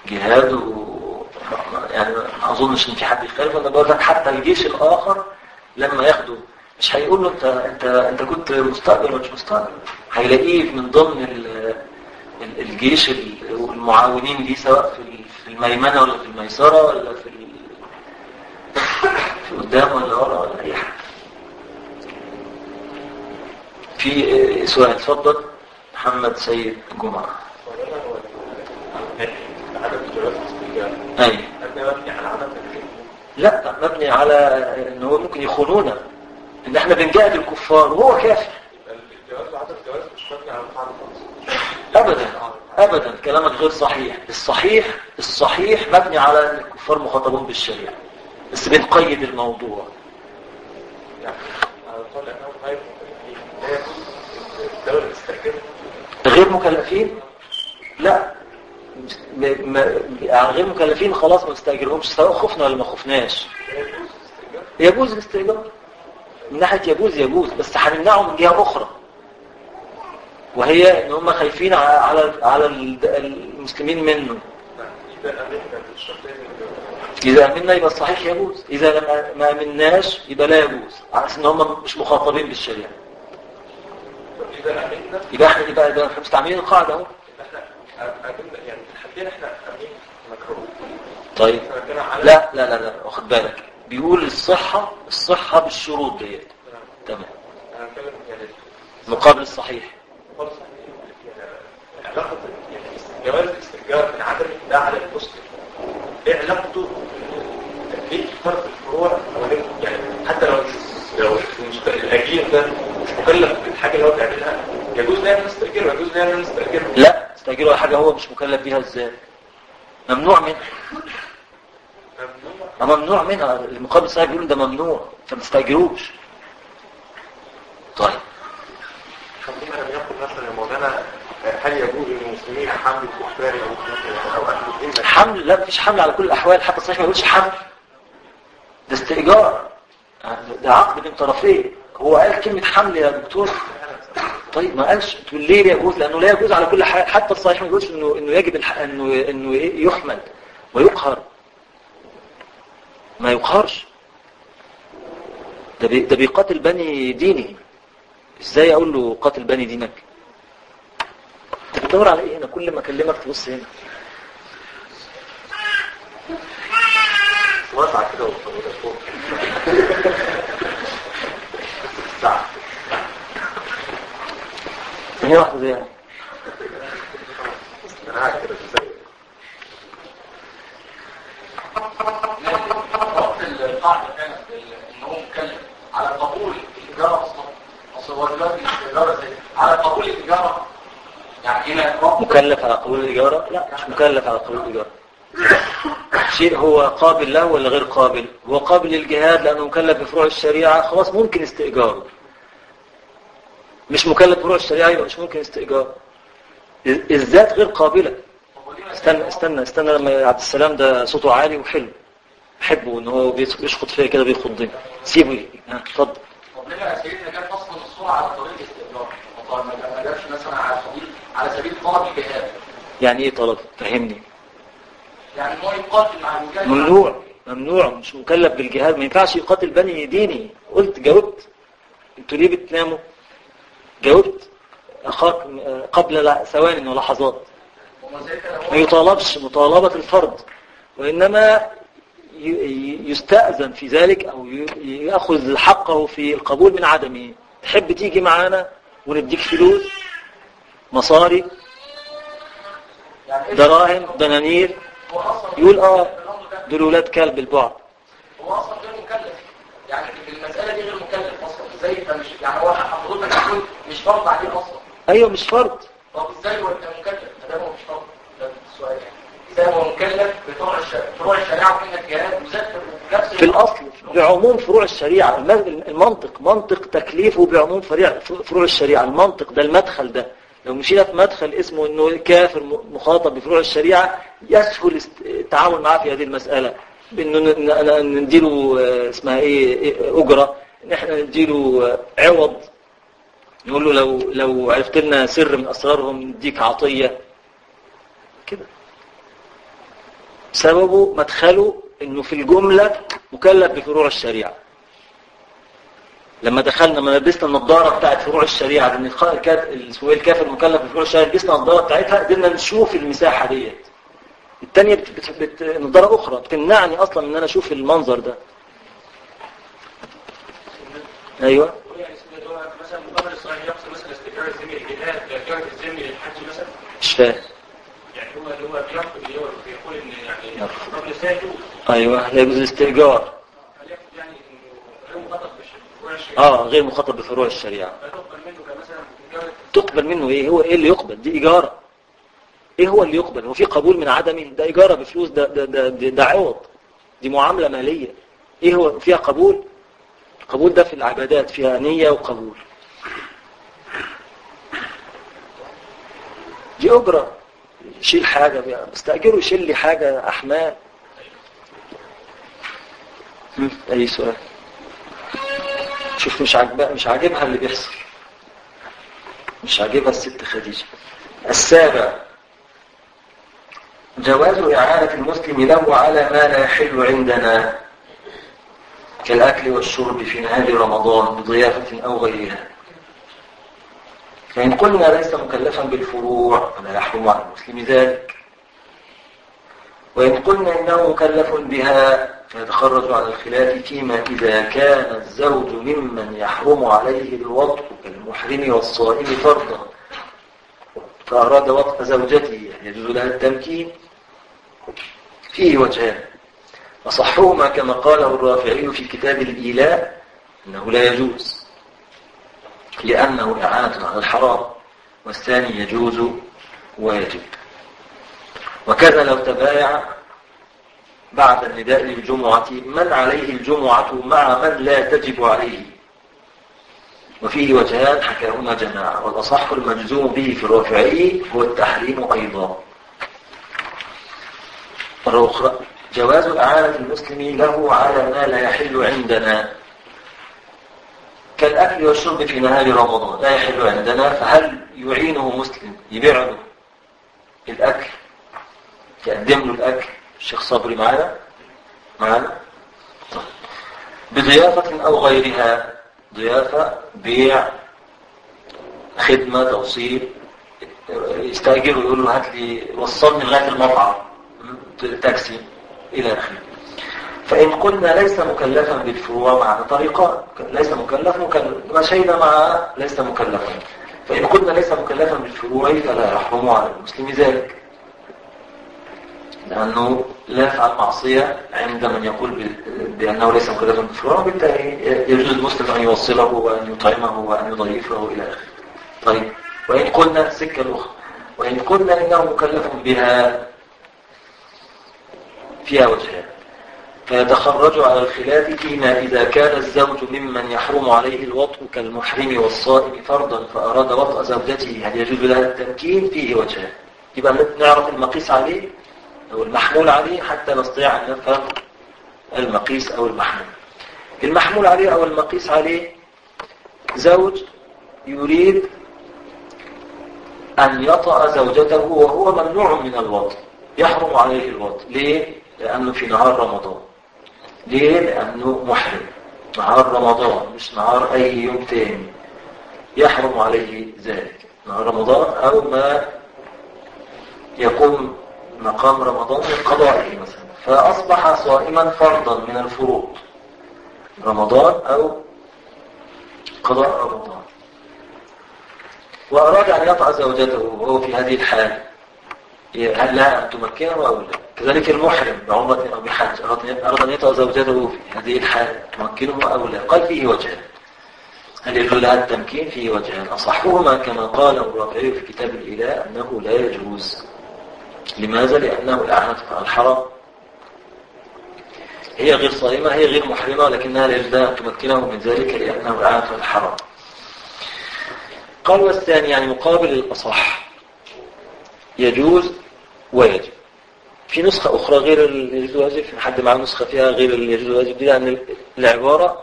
جهاد و يعني ما اظنش ان في حد يختلف انا بقول لك حتى الجيش الاخر لما ياخده مش هيقول له انت انت انت كنت مستقبل ولا مش مستقبل هيلاقيه من ضمن ال- ال- الجيش ال- والمعاونين ليه سواء في ال- في الميمنه ولا في الميسره ولا في ال- في قدام ولا ورا ولا اي حاجه في اه، سؤال اتفضل محمد سيد جمعه عدم جواز الاستئجار ايوه هذا مبني على عدم الحكم لا مبني على ان هو ممكن يخونونا ان احنا بنجاهد الكفار وهو كافر الجواز وعدم الجواز مش مبني على القاعدة خالص ابدا ابدا كلامك غير صحيح الصحيح الصحيح مبني على ان الكفار مخاطبون بالشريعه بس بنقيد الموضوع يعني على طول انه غير مكلفين لا يجوز الدولة تستأجر غير مكلفين لا م- م- يعني غير مكلفين خلاص ما نستاجرهمش سواء خفنا ولا ما خفناش لا يجوز الاستئجار يجوز الاستئجار من ناحيه يجوز يجوز بس هنمنعه من جهه اخرى وهي ان هم خايفين ع- على على ال- المسلمين منه إذا أمنا بالشرطين إذا أمنا يبقى الصحيح يجوز إذا لم ما أمناش يبقى لا يجوز على أساس إن هم مش مخاطبين بالشريعة إذا أمنا يبقى إحنا يبقى يبقى إحنا مستعملين القاعدة أهو احنا أمنا يعني الحدين احنا أمين مكروه طيب فكان على لا لا لا لا واخد بالك بيقول الصحة الصحة بالشروط ديت تمام أنا بتكلم يعني مقابل الصحيح خالص يعني علاقة يعني جواز الاستئجار من عدم ده على المسلم ايه علاقته تكليف فرق الفروع وليه؟ يعني حتى لو لو المست- الاجير ده مش مكلف بالحاجه اللي هو بيعملها يجوز لنا ان نستاجره يجوز لنا ان نستاجره لا استأجروا حاجة هو مش مكلف بيها إزاي ممنوع منها ممنوع ما ممنوع منها المقابل الصحيح بيقول ده ممنوع فما تستأجروش طيب خلينا لم يقل مثلا يا مولانا هل يجوز للمسلمين حمل الكفار او او اهل الذمه حمل لا مفيش حمل على كل الأحوال حتى الصحيح ما يقولش حمل ده استئجار يعني ده عقد بين طرفين هو قال كلمة حمل يا دكتور طيب ما قالش تقول ليه يجوز لأنه لا يجوز على كل حال حتى الصحيح ما يقولش إنه إنه يجب الح... إنه إنه إيه؟ يحمل ويقهر ما يقهرش ده بي... ده بيقاتل بني دينه ازاي اقول له قاتل بني دينك انت بتدور على ايه هنا كل ما اكلمك تبص هنا واسعه كده وطويله فوق هي واحده زي يعني. انا قاعد كده ازاي ربط القاعدة كانت ان هو مكلف على قبول التجارة اصلا اصل هو دلوقتي التجارة زي على قبول التجارة يعني هنا ربط مكلف على قبول الإجارة لا مش مكلف على قبول الإجارة شيء هو قابل له ولا غير قابل هو قابل للجهاد لأنه مكلف بفروع الشريعة خلاص ممكن استئجاره مش مكلف بفروع الشريعة يبقى مش ممكن استئجاره الذ- الذات غير قابلة استنى استنى استنى لما عبد السلام ده صوته عالي وحلو بحبه ان هو بيس- بيشخط فيا كده بيخضني سيبه ها اتفضل طب ليه سيدنا جاب اصلا الصورة على طريق الاستئجار وقال ما جابش مثلا على سبيل على سبيل طلب الجهاد يعني ايه طلب فهمني يعني هو يقاتل مع المجاهد ممنوع ممنوع مش مكلف بالجهاد ما ينفعش يقاتل بني ديني قلت جاوبت انتوا ليه بتناموا جاوبت اخاك آه، قبل لا- ثوان ولحظات وما زي كده ما هو يطالبش مطالبة الفرد وإنما ي- ي- يستأذن في ذلك أو ي- يأخذ حقه في القبول من عدمه تحب تيجي معانا ونديك فلوس مصاري يعني إيه دراهم دنانير هو اصلا يقول اه الأمر ده دول ولاد كلب البعض هو اصلا غير مكلف يعني المسألة دي غير مكلف اصلا ازاي انت مش يعني هو حضرتك تقول مش فرض عليه اصلا أيوه مش فرد طب ازاي هو انت مكلف ما دام هو مش فرض ده السؤال يعني ازاي هو مكلف بفروع الشريعة فروع الشريعة وكلمة جهاد وذات نفس في الأصل بعموم فروع الشريعة الم- المنطق منطق تكليفه بعموم فريع- فروع الشريعة المنطق ده المدخل ده لو مشينا في مدخل اسمه انه كافر م- مخاطب بفروع الشريعة يسهل است- التعامل معاه في هذه المسألة بانه ن- ن- ن- نديله آه، اسمها ايه إيه، اجرة ان احنا نديله آه، عوض نقول له لو لو عرفت لنا سر من اسرارهم نديك عطية كده سببه مدخله انه في الجملة مكلف بفروع الشريعة لما دخلنا ما لبسنا النظارة بتاعت فروع الشريعة لان الخ- الكاف- السويل الكافر مكلف بفروع الشريعة لبسنا النظارة بتاعتها قدرنا نشوف المساحة ديت التانية بت... بت... بت... نظارة أخرى بتمنعني أصلا من أن أنا أشوف المنظر ده أيوة يعني اسمه اللي هو مثلا مقابل الصغير يقصد مثلا استقرار الزمن الجهاد استقرار الزمن للحج مثلا مش فاهم يعني هو اللي هو بيقصد اللي هو بيقول ان يعني قبل الساجد أيوة لا يجوز الاستئجار هل يقصد يعني انه غير مخاطب بالشروع الشيء آه غير مخاطب بفروع الشريعة فتقبل منه كمثلا تجارة تقبل منه إيه هو إيه اللي يقبل دي إيجارة إيه هو اللي يقبل هو في قبول من عدمه ده إيجارة بفلوس ده ده ده, ده, ده عوض دي معاملة مالية إيه هو فيها قبول قبول ده في العبادات فيها نية وقبول دي أجرة يشيل حاجة بقى. بستأجره يشيل لي حاجة أحمال هم، أي سؤال شوف مش عاجبها مش عاجبها اللي بيحصل مش عاجبها الست خديجة السابع جواز إعانة المسلم له على ما لا يحل عندنا كالأكل والشرب في نهار رمضان بضيافة أو غيرها فإن قلنا ليس مكلفا بالفروع فلا يحرم على المسلم ذلك وإن قلنا إنه مكلف بها فيتخرج على الخلاف فيما إذا كان الزوج ممن يحرم عليه الوطء كالمحرم والصائم فرضا فأراد وطء زوجته يجوز لها التمكين فيه وجهان وصحهما كما قاله الرافعي في كتاب الإيلاء أنه لا يجوز لأنه إعانة على الحرام والثاني يجوز ويجب وكذا لو تبايع بعد النداء للجمعة من عليه الجمعة مع من لا تجب عليه وفيه وجهان حكاهما جماعة والأصح المجزوم به في الرافعي هو التحريم أيضا مرة أخرى جواز إعانة المسلم له على ما لا يحل عندنا كالأكل والشرب في نهار رمضان لا يحل عندنا فهل يعينه مسلم يبيع له الأكل يقدم له الأكل الشيخ صبري معنا معنا طيب. بضيافة أو غيرها ضيافة بيع خدمة توصيل يستأجره يقول له هات لي وصلني لغاية المطعم تاكسي إلى آخره فإن قلنا ليس مكلفا بالفروع معنا طريقان ليس مكلف مكلف مشينا مع ليس مكلفا فإن قلنا ليس مكلفا بالفروع فلا يحرم على المسلم ذلك لأنه لا يفعل معصية عند من يقول ب- بأنه ليس مكلفا بالفروع وبالتالي يجوز المسلم أن يوصله وأن يطعمه وأن يضيفه إلى آخره طيب وإن قلنا السكة الأخرى وإن قلنا إنه مكلف بها فيها وجهان فيتخرج على الخلاف فيما إذا كان الزوج ممن يحرم عليه الوطء كالمحرم والصائم فرضا فأراد وطء زوجته هل يجوز لها التمكين فيه وجهان يبقى نعرف المقيس عليه أو المحمول عليه حتى نستطيع أن نفهم المقيس أو المحمول المحمول عليه أو المقيس عليه زوج يريد أن يطأ زوجته وهو ممنوع من الوطء يحرم عليه الوطء ليه؟ لأنه في نهار رمضان ليه؟ لأنه محرم نهار رمضان مش نهار أي يوم تاني يحرم عليه ذلك نهار رمضان أو ما يقوم مقام رمضان من قضائه مثلا فأصبح صائما فرضا من الفروض رمضان أو قضاء رمضان وأراد أن يطع زوجته وهو في هذه الحال هل لها أن تمكنه أو لا كذلك المحرم بعمرة أو بحج أراد- أراد أن يطع زوجته في هذه الحال تمكنه أو لا قال فيه وجهان هل يجوز لها التمكين فيه وجهان أصحهما كما قال الرافعي في كتاب الإله أنه لا يجوز لماذا؟ لأنه إعانة على الحرام هي غير صائمة هي غير محرمة لكنها لا يجوز لها أن تمكنه من ذلك لأنه إعانة على الحرام قال والثاني يعني مقابل الأصح يجوز ويجب في نسخة أخرى غير اللي يجوز واجب في حد معاه نسخة فيها غير اللي يجوز واجب دي لأن العبارة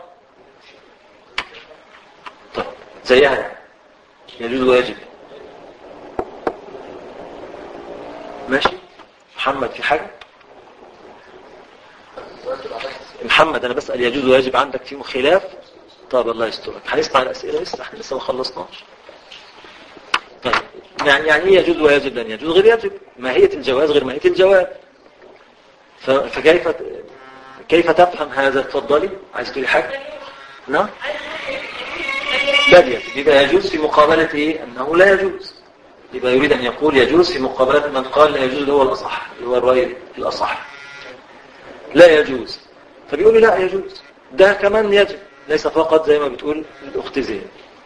طيب زيها يعني يجوز واجب ماشي محمد في حاجة محمد انا بسأل يجوز ويجب عندك فيه خلاف طب الله يسترك هنسمع الاسئله لسه احنا لسه ما خلصناش طيب يعني يعني ايه يجوز ويجب لن يجوز غير يجب ماهيه الجواز غير ماهيه الجواز ف- فكيف كيف تفهم هذا اتفضلي عايز تقولي حاجه نعم بل يجب يبقى يجوز في مقابله ايه انه لا يجوز يبقى يريد ان يقول يجوز في مقابله من قال لا يجوز اللي هو الاصح اللي هو الراي الاصح لا يجوز فبيقول لي لا يجوز ده كمان يجب ليس فقط زي ما بتقول الاخت زين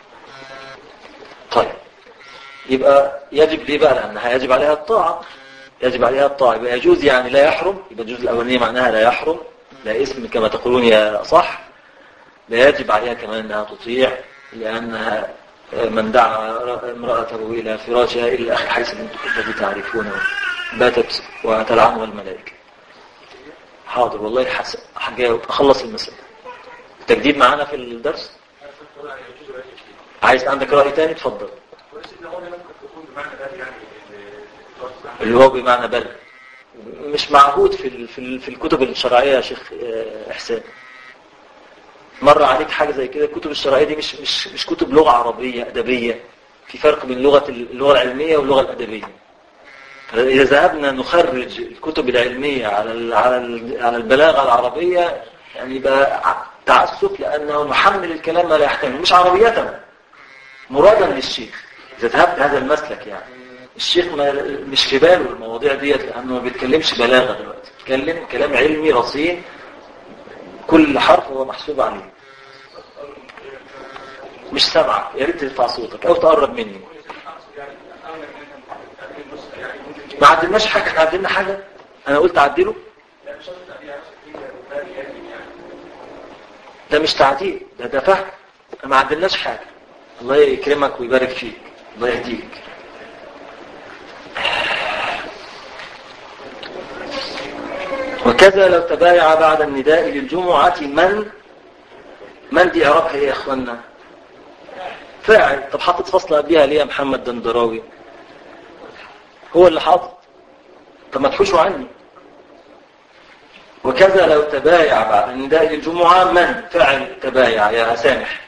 طيب يبقى يجب ليه بقى لانها يجب عليها الطاعه يجب عليها الطاعه يبقى يجوز يعني لا يحرم يبقى الجزء الاولاني معناها لا يحرم لا اسم كما تقولون يا صح لا يجب عليها كمان انها تطيع لانها من دعا امرأته إلى فراشها إلى آخر حيث الذي تعرفونه باتت وتلعنها الملائكة حاضر والله حس... هجاوب أخلص المسألة تجديد معانا في الدرس عايز عندك رأي تاني اتفضل اللي هو بمعنى بل مش معهود في ال... في, ال... في الكتب الشرعية يا شيخ آه، إحسان مر عليك حاجة زي كده الكتب الشرعية دي مش مش مش كتب لغة عربية أدبية في فرق بين لغة اللغة العلمية واللغة الأدبية إذا ذهبنا نخرج الكتب العلمية على ال على ال على البلاغة العربية يعني يبقى ع- تعسف لأنه نحمل الكلام ما لا يحتمل مش عربية مرادا للشيخ إذا ذهبت هذا المسلك يعني الشيخ ما مش في باله المواضيع ديت لأنه ما بيتكلمش بلاغة دلوقتي بيتكلم كلام علمي رصين كل حرف هو محسوب عليه مش سامعك يا ريت ترفع صوتك او تقرب مني ما عدلناش حاجه احنا عدلنا حاجه انا قلت عدله ده مش تعديل ده ده فهم ما عدلناش حاجه الله يكرمك ويبارك فيك الله يهديك وكذا لو تبايع بعد النداء للجمعة من من دي اعرابها ايه يا اخوانا فاعل طب حاطط فصل قبلها ليه يا محمد دندراوي هو اللي حاطط طب ما تحوشوا عني وكذا لو تبايع بعد النداء للجمعة من فاعل تبايع يا سامح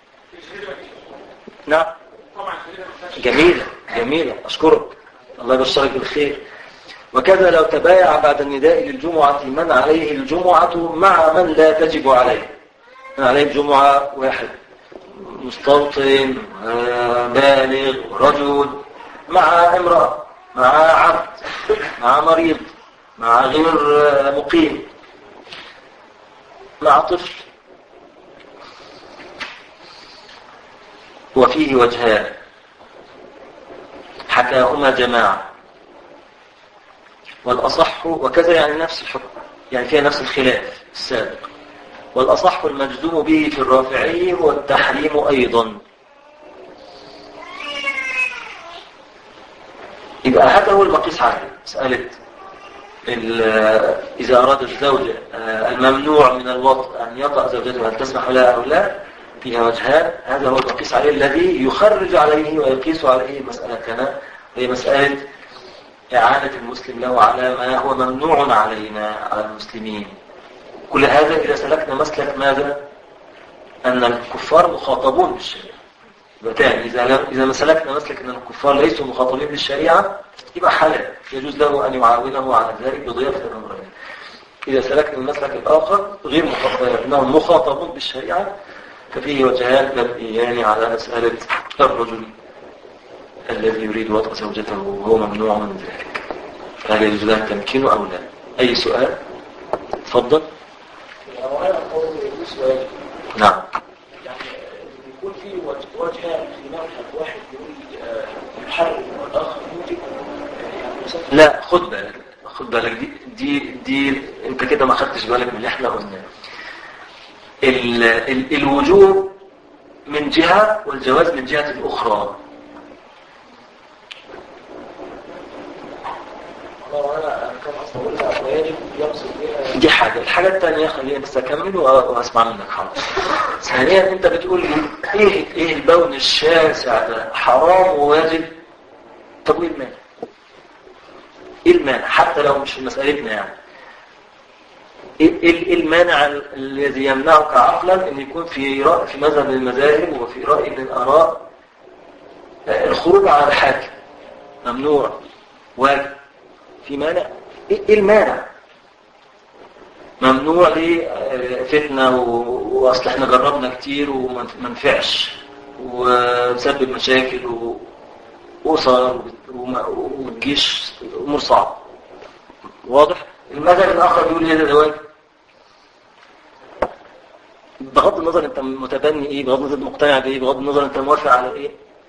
نعم جميلة جميلة أشكرك الله يبشرك بالخير وكذا لو تبايع بعد النداء للجمعة من عليه الجمعة مع من لا تجب عليه من عليه الجمعة واحد مستوطن آه، بالغ رجل مع امرأة مع عبد مع مريض مع غير آه، مقيم مع طفل وفيه وجهان حكاهما جماعة والأصح وكذا يعني نفس الحكم يعني فيها نفس الخلاف السابق والأصح المجزوم به في الرافعي هو التحريم أيضا يبقى هذا هو المقيس عليه مسألة ال- إذا أراد الزوج آه، الممنوع من الوطء أن يطأ زوجته هل تسمح لها أو لا فيها وجهان هذا هو المقيس عليه الذي يخرج عليه ويقيس عليه مسألتنا وهي مسألة إعانة المسلم له على ما هو ممنوع علينا على المسلمين كل هذا إذا سلكنا مسلك ماذا؟ أن الكفار مخاطبون بالشريعة يبقى تاني إذا لم- إذا ما سلكنا مسلك أن الكفار ليسوا مخاطبين بالشريعة يبقى حلال يجوز له أن يعاونه على ذلك بضيافة الأمرين إذا سلكنا المسلك الآخر غير مخاطبين أنهم مخاطبون بالشريعة ففيه وجهان مبنيان على مسألة الرجل الذي يريد وطأ زوجته وهو ممنوع من ذلك فهل يجوز له التمكين أو لا أي سؤال تفضل وأنا أقول يجوز ويجب نعم يعني يكون في وجه- وجهان في مذهب واحد يقول آه، يحرم والآخر يوجب يعني مثلا لا خد بالك خد بالك دي دي دي انت كده ما خدتش بالك من اللي احنا قلناه ال ال الوجوب من جهة والجواز من جهة أخرى والله أنا أنا كان أصلا أقول لها ويجب يقصد بها دي حاجة الحاجة الثانية خليني بس أكمل وأ- وأسمع منك حاضر ثانيا أنت بتقول لي إيه إيه البون الشاسع ده حرام وواجب طب وإيه المانع؟ إيه المانع حتى لو مش في مسألتنا يعني ايه إيه- إيه المانع الذي يمنعك عقلا ان يكون في رأي في مذهب من المذاهب وفي رأي من الآراء آه، الخروج على الحاكم ممنوع واجب في مانع ايه إيه المانع ممنوع ليه آه، فتنة و- واصل احنا جربنا كتير وما ما نفعش وسبب مشاكل و- وأسر وما- وتجيش أمور صعبة واضح المذهب الآخر بيقول لي ده زواج بغض النظر انت متبني ايه بغض النظر مقتنع بايه بغض النظر انت موافق على ايه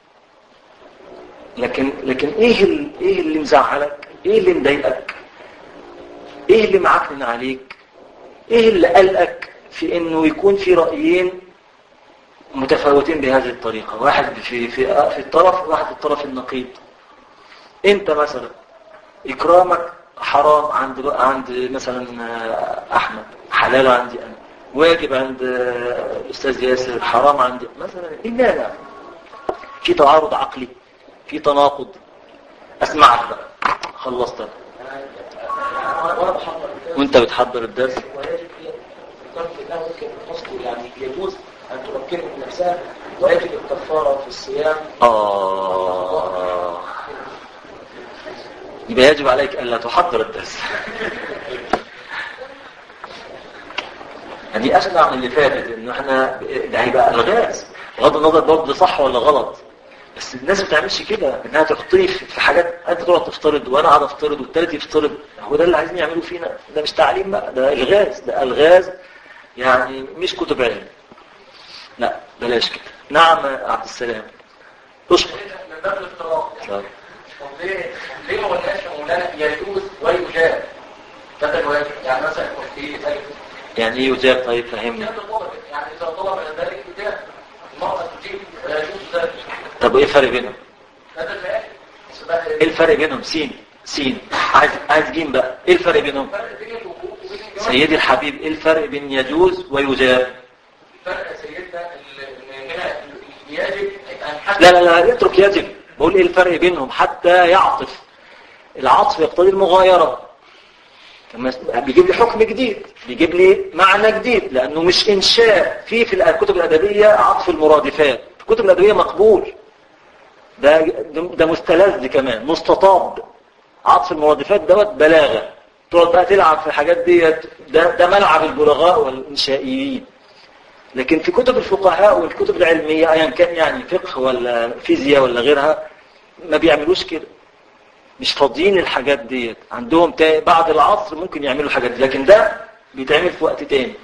لكن لكن ايه ال- ايه اللي مزعلك ايه اللي مضايقك ايه اللي معكنن عليك ايه اللي قلقك في انه يكون في رأيين متفاوتين بهذه الطريقة واحد في في في الطرف وواحد في الطرف النقيض انت مثلا اكرامك حرام عند عند مثلا احمد حلال عندي انا واجب عند الاستاذ ياسر حرام عندي مثلا ايه المانع في تعارض عقلي في تناقض اسمعك بقى خلصت أنا. وانا بحضر الدرس وانت بتحضر الدرس ويجب هي فكرت انها ممكن تصل يعني يجوز ان تمكنه من نفسها ويجب الكفاره في الصيام آه يبقى يجب عليك ألا تحضر الدرس دي أشنع من اللي فاتت إنه إحنا ده هيبقى ألغاز بغض النظر برضه ده صح ولا غلط بس الناس ما بتعملش كده إنها تحطني في في حاجات أنت تقعد تفترض وأنا قاعد أفترض والتالت يفترض هو ده اللي عايزين يعملوا فينا ده مش تعليم بقى ده إلغاز ده ألغاز يعني مش كتب علم لا بلاش كده نعم يا عبد السلام اشكر من باب الافتراض يعني طيب. طب ليه ليه ما قلناش يا مولانا يجوز ويجاب ده الواجب يعني مثلا يكون في ذلك يعني ايه يجاب طيب فهمني يجاب الطلب يعني اذا طلب ذلك يجاب المرأة تجيب ولا يجوز ذلك طب وايه الفرق بينهم هذا الواجب بس بقى ايه الفرق بينهم سين سين عايز عايز جيم بقى ايه الفرق بينهم الفرق بين الوقوف وبين الجواز سيدي الحبيب ايه الفرق بين يجوز ويجاب الفرق يا سيدنا ال- ان هنا يجب ان حد لا لا لا اترك يجب بقول ايه الفرق بينهم حتى يعطف العطف يقتضي المغايرة كما بيجيب لي حكم جديد بيجيب لي معنى جديد لانه مش انشاء في في الكتب الادبية عطف المرادفات في الكتب الادبية مقبول ده ده مستلذ كمان مستطاب عطف المرادفات دوت بلاغة تقعد بقى تلعب في الحاجات ديت ده ده ملعب البلغاء والانشائيين لكن في كتب الفقهاء والكتب العلمية ايا كان يعني فقه ولا فيزياء ولا غيرها ما بيعملوش كده مش فاضيين الحاجات ديت عندهم تا- بعد العصر ممكن يعملوا الحاجات دي لكن ده بيتعمل في وقت تاني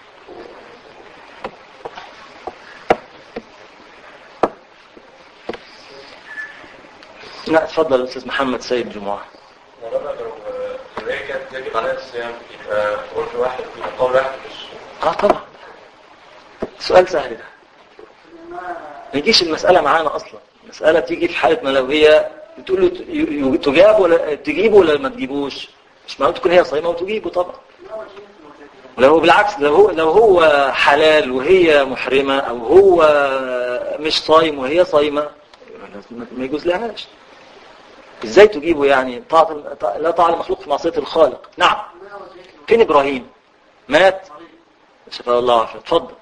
لا اتفضل يا استاذ محمد سيد جمعه مولانا لو الرواية كانت يجب عليها الصيام يبقى قول واحد يبقى قول واحد مش اه طبعا سؤال سهل ده ما يجيش المسألة معانا أصلا المسألة تيجي في حالة ما لو هي بتقول له ت- ي- ي- تجاب ولا تجيبه ولا ما تجيبوش مش معقول تكون هي صايمة وتجيبه طبعا ولو هو بالعكس لو هو لو هو حلال وهي محرمة أو هو مش صايم وهي صايمة ما- ما يجوز لهاش ازاي تجيبه يعني طاعة لا طاعة المخلوق في معصية الخالق نعم فين إبراهيم مات شفاء الله عافية اتفضل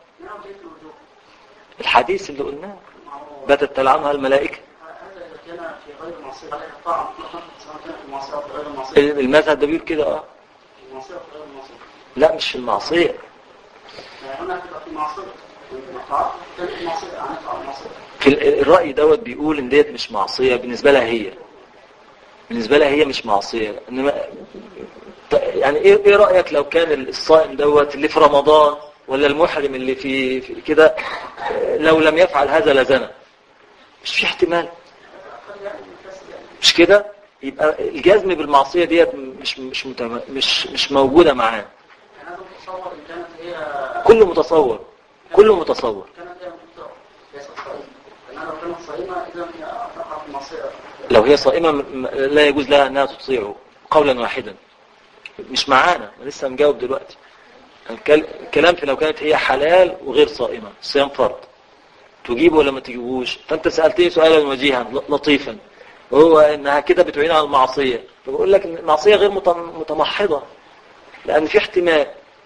الحديث اللي قلناه باتت تلعنها الملائكة هذا إذا كان في غير معصية عليها طاعة مطلقة سواء كان في معصية أو في غير معصية المذهب ده بيقول كده اه في معصية أو في غير معصية لا مش في المعصية يعني هنا تبقى في معصية طاعة في معصية يعني طاعة معصية في ال- الرأي دوت بيقول ان ديت مش معصية بالنسبة لها هي بالنسبة لها هي مش معصية انما ط- يعني ايه ايه رأيك لو كان الصائم دوت اللي في رمضان ولا المحرم اللي في, في كده آه، لو لم يفعل هذا لزنا مش في احتمال مش كده يبقى الجزم بالمعصية ديت مش مش متم... مش مش موجودة معاه يعني هذا متصور إن كانت هي كله متصور كله متصور كانت هي مبتدأ ليست صائمة لأنها لو كانت صائمة إذا هي تقع في معصية لو هي صائمة م- م- لا يجوز لها أنها تطيعه قولا واحدا مش معانا أنا لسه مجاوب دلوقتي الكل- الكلام في لو كانت هي حلال وغير صائمة صيام فرض تجيبه ولا ما تجيبوش فأنت سألتني سؤالا وجيها ل- لطيفا وهو إنها كده بتعين على المعصية فبقول لك إن المعصية غير مت- متمحضة لأن في احتمال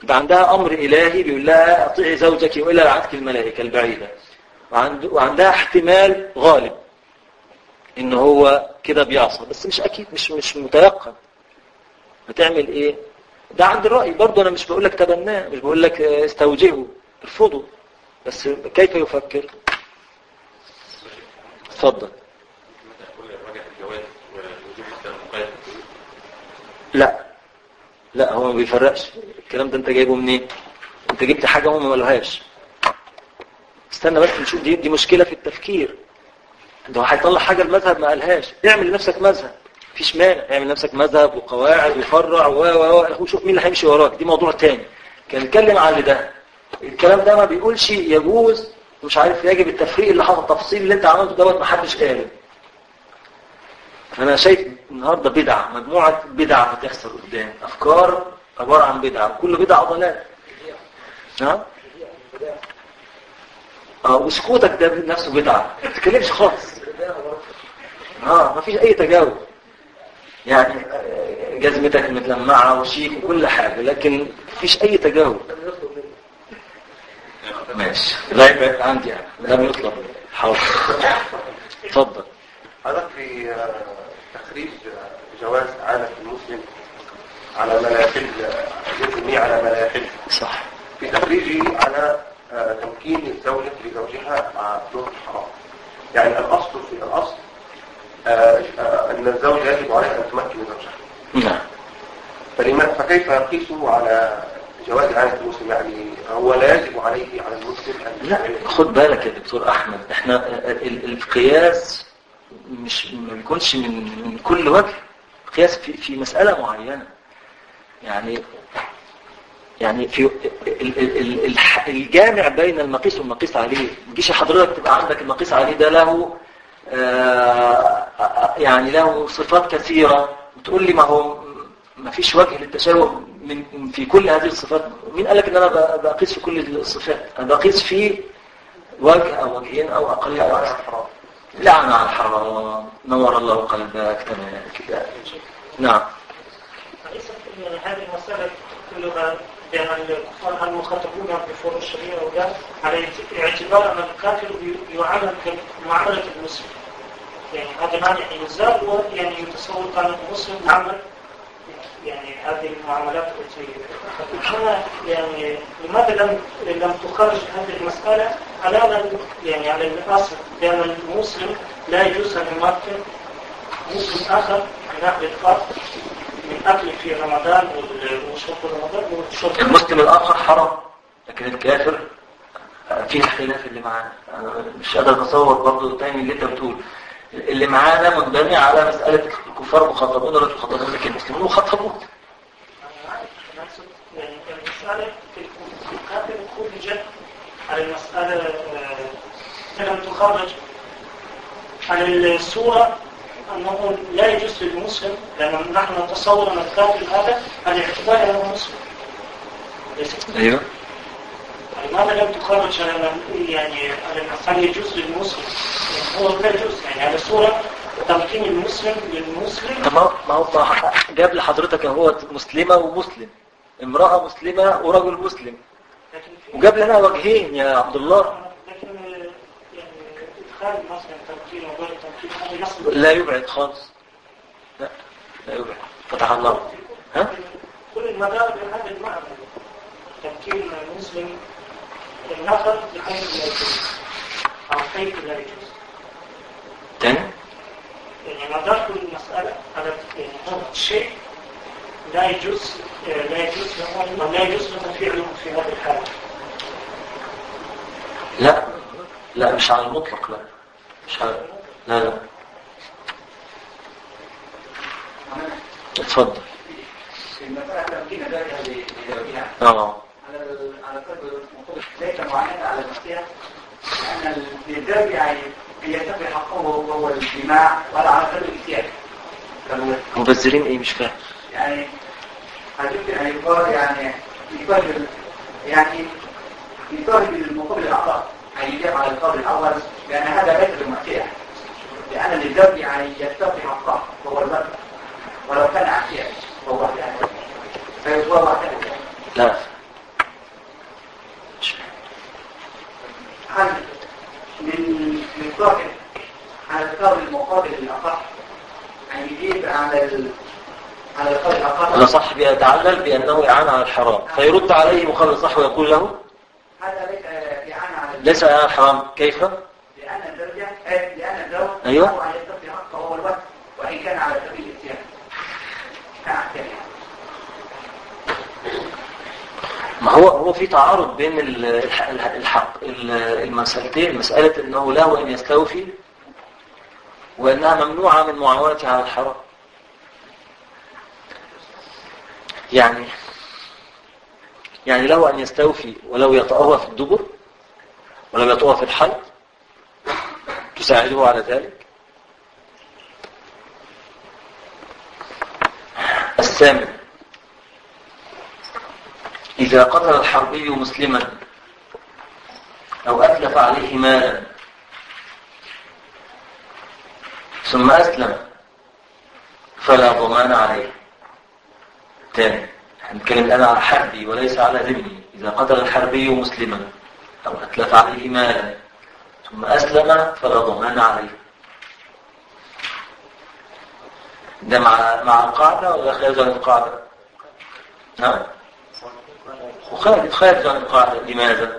يبقى عندها أمر إلهي بيقول لها أطيعي زوجك وإلا لعنتك الملائكة البعيدة وعند وعندها احتمال غالب إن هو كده بيعصى بس مش أكيد مش مش متيقن هتعمل إيه ده عند الرأي برضه أنا مش بقول لك تبناه مش بقول لك آه، استوجبه ارفضه بس كيف يفكر اتفضل مثلا كل راجع الجواز ووجوب مثلا مقايضة لا لا هو ما بيفرقش الكلام ده انت جايبه منين انت جبت حاجة هم ما قالوهاش استنى بس نشوف دي دي مشكلة في التفكير ده هو هيطلع حاجة المذهب ما قالهاش اعمل لنفسك مذهب مفيش مانع اعمل لنفسك مذهب وقواعد وفرع و و و وشوف مين اللي هيمشي وراك دي موضوع تاني كان نتكلم على اللي ده الكلام ده ما بيقولش يجوز مش عارف يجب التفريق اللي حصل التفصيل اللي انت عملته دوت ما حدش قاله فانا شايف النهارده بدعه مجموعه بدع بتحصل قدام افكار عباره عن بدعه وكل بدعه ضلال نعم اه وسكوتك ده نفسه بدعه ما تتكلمش خالص اه ما فيش اي تجاوز يعني آه، جزمتك متلمعه وشيك وكل حاجه لكن ما فيش اي تجاوز ماشي لا يبقى عندي يعني لم يطلب حاضر اتفضل حضرتك في آه، تخريج آه، جواز عادة المسلم على ما لا يحل آه، الجزمية على ما لا يحل صح في تخريجه على آه، تمكين الزوجة لزوجها مع ظهر الحرام يعني الأصل في الأصل آه، آه، أن الزوجة يجب عليها أن تمكن زوجها نعم فلما فكيف يقيسه على جواز عادة المسلم يعني هو لا يجب عليه على المسلم أن لا خد بالك يا دكتور احمد احنا ال- القياس مش ما بيكونش من من كل وجه قياس في في مسألة معينة يعني يعني في ال- ال- ال- الح- الجامع بين المقيس والمقيس عليه ما تجيش حضرتك تبقى عندك المقيس عليه ده له آه، يعني له صفات كثيرة وتقول لي ما هو ما فيش وجه للتشابه من في كل هذه الصفات مين قال لك ان انا ب- بقيس في كل الصفات انا بقيس في وجه او وجهين او اقل او اكثر لعن على الحرام نور الله قلبك تمام كده نعم ليست يعني هذه المسألة كلها بين الكفار المخاطبون بفروع الشريعة وده على اعتبار أن القاتل يعامل كمعاملة المسلم يعني هذا معنى يزال ويعني يتصور كان المسلم يعمل يعني هذه المعاملات التي هنا يعني لماذا لم لم تخرج هذه المسألة على يعني على الأصل بأن المسلم لا يجوز أن يمكن مسلم آخر من أهل الفرق من أكل في رمضان والشرب في رمضان والشرب المسلم الاخر حرام لكن الكافر فيه الخلاف اللي معانا أنا مش قادر اتصور برضه تاني اللي انت بتقول اللي معانا منبني على مسألة الكفار مخاطبون ولا مخاطبون لكن المسلمون مخاطبون يعني المسألة في القاتل خرجت على المسألة آه، لم تخرج على الصورة أنه لا يجوز للمسلم لأن نحن نتصور أن القاتل هذا على اعتبار أنه مسلم ليس ايوه لماذا لم تخرج على يعني على هل يجوز للمسلم يعني هو لا يجوز يعني على صورة تمكين المسلم للمسلم طب ما هو- ما هو ما جاب لحضرتك اهو مسلمة ومسلم امرأة مسلمة ورجل مسلم لكن في وجاب لنا وجهين يا عبد الله لكن يعني ادخال مثلا تمكين وغير تمكين هذا يصل لا يبعد خالص لا لا يبعد فتح الله ها كل المدار بهذا المعنى تمكين المسلم النفر بحيث لا يجوز أو كيف لا يجوز تاني يعني مدار كل المسألة على يعني هذا الشيء لا يجوز لا يجوز له لا يجوز له فعله في هذه الحالة لا لا مش على المطلق لا مش على لا لا اتفضل المسألة تمكين ذلك لزوجها اه على ال- على قدر المطلوب ليس معينة على نفسها لأن للزوج يعني يتقي حقه وهو الاجتماع ولا على قدر الاحتياج فهو مبذرين ايه مش فاهم يعني هتبقى يعني يقال يعني يقال يعني يقال بالمقابل الأعضاء هيجاب على القول الأول لأن هذا ليس بالمعصية لأن للزوج يعني يتقي حقه وهو المرأة ولو كان عشيا فهو وحده فهو وحده لا أنا صح بيتعلل بأنه إعانة على الحرام فيرد عليه مقابل صح ويقول له هذا ليس إعانة على ليس إعانة على الحرام كيف؟ لأن الزوجة آه، لأن الزوج أيوة. له أن يستطيع حقه هو الوقت وإن كان على سبيل الاتيان نعم كده. ما هو هو في تعارض بين ال- الح- الح- الحق ال- المسألتين مسألة أنه له أن يستوفي وأنها ممنوعة من معاونته على الحرام يعني يعني له أن يستوفي ولو يطأها في الدبر ولو يطأها في الحيض تساعده على ذلك الثامن إذا قتل الحربي مسلما أو أتلف عليه مالا ثم أسلم فلا ضمان عليه تاني هنتكلم الآن على حربي وليس على ذمي إذا قتل الحربي مسلما أو أتلف عليه مالا ثم أسلم فلا ضمان عليه ده مع مع القاعدة ولا خارج عن القاعدة؟ نعم وخارج خارج عن القاعدة لماذا؟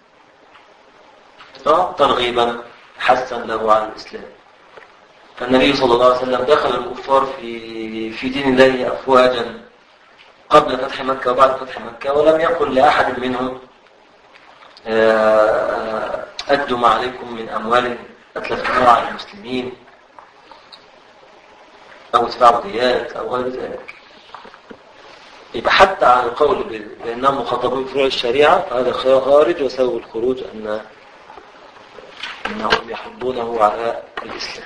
آه، ترغيبا حثا له على الإسلام فالنبي صلى الله عليه وسلم دخل الكفار في في دين الله أفواجا قبل فتح مكة وبعد فتح مكة ولم يقل لأحد منهم آه، أدوا ما عليكم من أموال أتلفتموها على المسلمين أو ادفعوا ديات أو غير ذلك يبقى حتى على القول ب- بأنهم مخاطبون بفروع الشريعة فهذا خارج وسبب الخروج أن أنهم يحضونه على الإسلام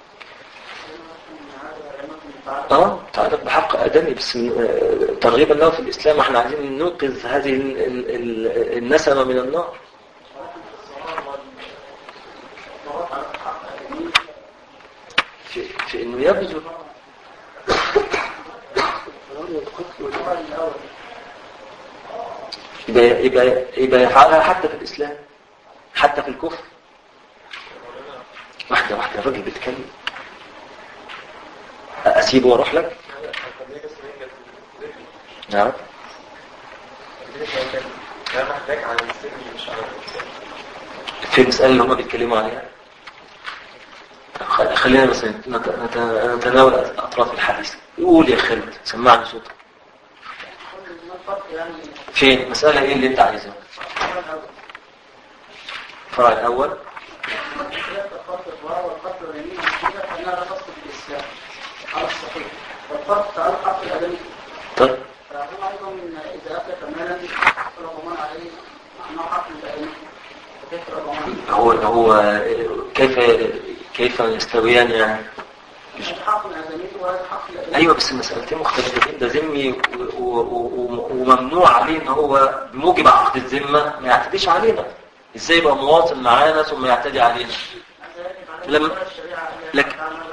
اه تعرف بحق آدمي بس آه، ترغيبا له في الإسلام احنا عايزين ننقذ هذه ال- ال- ال- النسمة من النار في, في انه يبذل يبقى, يبقى, يبقى يفعلها حتى في الإسلام حتى في الكفر واحدة واحدة الراجل بيتكلم أسيبه وأروح لك نعم ده محتاج على السن مش على في المسألة اللي هما بيتكلموا عليها خ- خلينا بس نت- نت- نتناول أطراف الحديث قول يا خالد سمعني صوتك فين مسألة ايه اللي انت عايزها الفرع الأول والفرق تعرف حق الأدمي طيب فهو أيضا إذا أتلف مالا فلا ضمان عليه أنه حق الأدمي فكيف لا ضمان؟ هو هو كيف كيف يستويان يعني هذا حق الأدمي وهذا حق الأدمي ايوه بس المسألتين مختلفتين ده ذمي و- و- و- وممنوع عليه ان هو بموجب عقد الذمة ما يعتديش علينا ازاي يبقى مواطن معانا ثم يعتدي علينا لما لك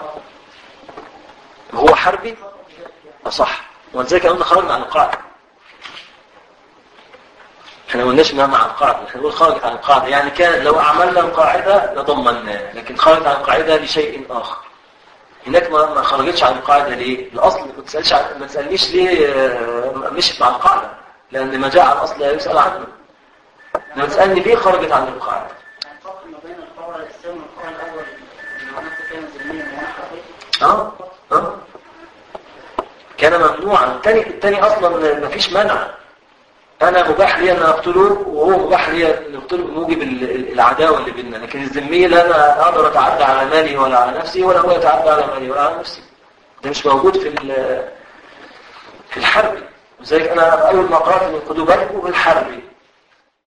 هو حربي صح ولذلك قلنا خرجنا عن القاعدة احنا ما قلناش انها مع القاعدة احنا نقول خرجت عن القاعدة يعني كان لو عملنا القاعدة لضمناه لكن خرجت عن القاعدة لشيء آخر هناك ما ما خرجتش عن القاعدة ليه؟ الأصل ما تسألش عن ما تسألنيش ليه آه، مشت مع القاعدة لأن ما جاء عن الأصل لا يسأل عنه لما تسألني ليه خرجت عن القاعدة يعني الفرق ما بين القرار الثاني والقرار الأول معناه كان ذميا وأنا حقيقي اه اه كان ممنوعا التاني التاني اصلا ما فيش منع انا مباح لي ان اقتله وهو مباح لي ان اقتله بموجب ال- ال- العداوه اللي بيننا لكن الذميه لا انا اقدر اتعدى على مالي ولا على نفسي ولا هو يتعدى على مالي ولا على نفسي ده مش موجود في ال- في الحرب لذلك انا اول ما قرات من خدوا بالكم بالحرب